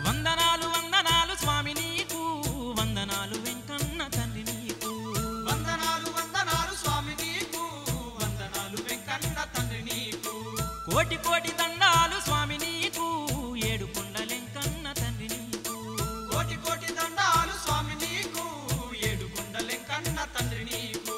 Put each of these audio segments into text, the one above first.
వందనాలు వందనాలు స్వామి నీకు వందనాలు వెంకన్న తండ్రి నీకు వందనాలు వందనాలు స్వామి నీకు వందనాలు వెంకన్న తండ్రి నీకు కోటి కోటి దండాలు స్వామి నీకు ఏడు కొండలెంకన్న తండ్రి నీకు కోటి కోటి దండాలు స్వామి నీకు ఏడు కొండలెంకన్న తండ్రి నీకు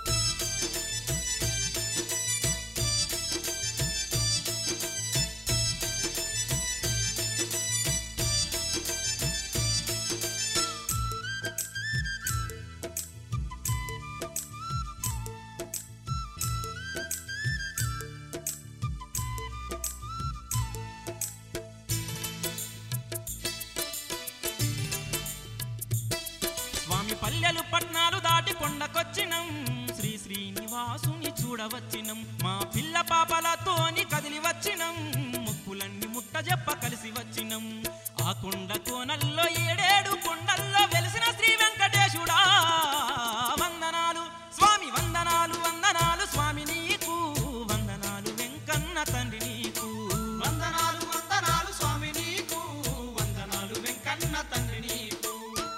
స్వామి పల్లెలు పట్నాలు దాటి కొండకొచ్చినం శ్రీ శ్రీనివాసుని చూడవచ్చినం మా పిల్ల పాపలతోని కదిలి వచ్చినం ముక్కులన్నీ ముట్ట చెప్ప కలిసి వచ్చినం ఆ కొండ కోనల్లో ఏడేడు కొండల్లో వెలిసిన శ్రీ వెంకటేశుడా వందనాలు స్వామి వందనాలు వందనాలు స్వామి నీకు వందనాలు వెంకన్న తండ్రి నీకు వందనాలు వందనాలు స్వామి నీకు వందనాలు వెంకన్న తండ్రి నీకు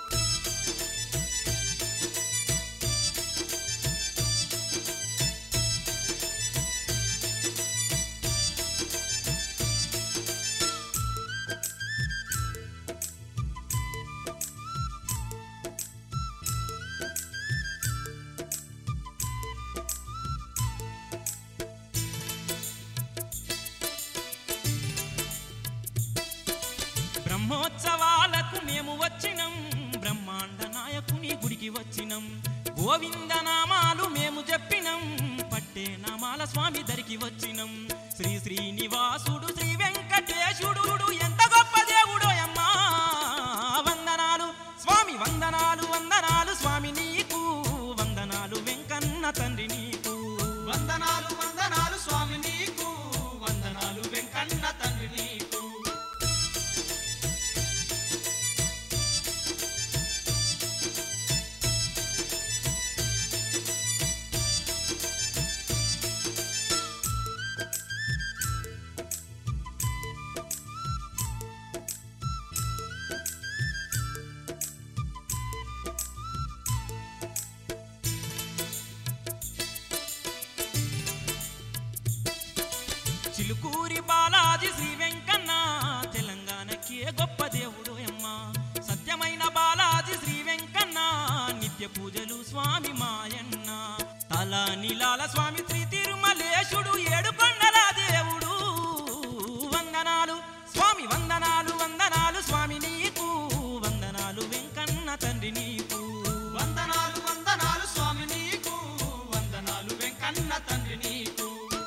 బ్రహ్మోత్సవాలకు మేము వచ్చినం బ్రహ్మాండ నాయకుని గుడికి వచ్చినం గోవింద నామాలు మేము చెప్పినం పట్టే నామాల స్వామి దరికి వచ్చినం శ్రీ శ్రీనివాసుడు శ్రీ వెంకటేశుడు ఎంత గొప్ప దేవుడో అమ్మా వందనాలు స్వామి వందనాలు వందనాలు స్వామి నీకు వందనాలు వెంకన్న తండ్రి నీకు వందనాలు వందనాలు స్వామి నీకు వందనాలు వెంకన్న తండ్రి నీకు చిలుకూరి బాలాజీ శ్రీ వెంకన్న తెలంగాణకే గొప్ప దేవుడు అమ్మ సత్యమైన బాలాజీ శ్రీ వెంకన్న నిత్య పూజలు స్వామి మాయన్న తల నీలాల స్వామి శ్రీ తిరుమలేశుడు ఏడు కొండల దేవుడు వందనాలు స్వామి వందనాలు వందనాలు స్వామి నీకు వందనాలు వెంకన్న తండ్రి నీకు వందనాలు వందనాలు స్వామి నీకు వందనాలు వెంకన్న తండ్రి నీకు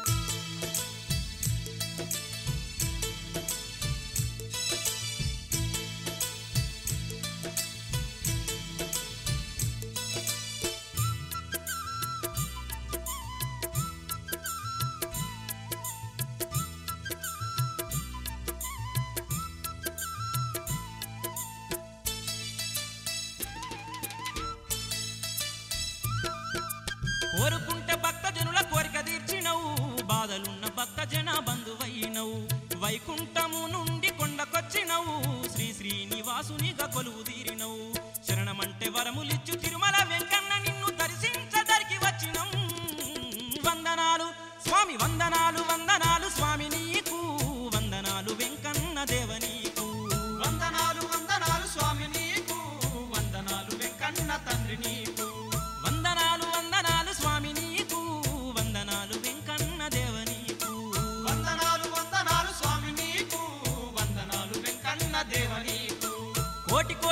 కోరుకుంటే భక్త జనుల కోరిక తీర్చినవు బాధలున్న భక్త జన బంధువైనవు వైకుంఠము నుండి కొండకొచ్చినవు శ్రీ శ్రీనివాసునిగా కొలువు తీరినవు శరణమంటే వరములిచ్చు తిరుమల వెంకన్న నిన్ను దర్శించదరికి వచ్చినం వందనాలు స్వామి వందనాలు వందనాలు స్వామి నీకు వందనాలు వెంకన్న దేవ నీకు వందనాలు వందనాలు స్వామి నీకు వందనాలు వెంకన్న తండ్రి నీకు వందనాలు వందనాలు స్వామి నీకు వందనాలు వెంకన్న దేవ నీకు వందనాలు వందనాలు స్వామి నీకు వందనాలు వెంకన్న దేవ నీకు కోటి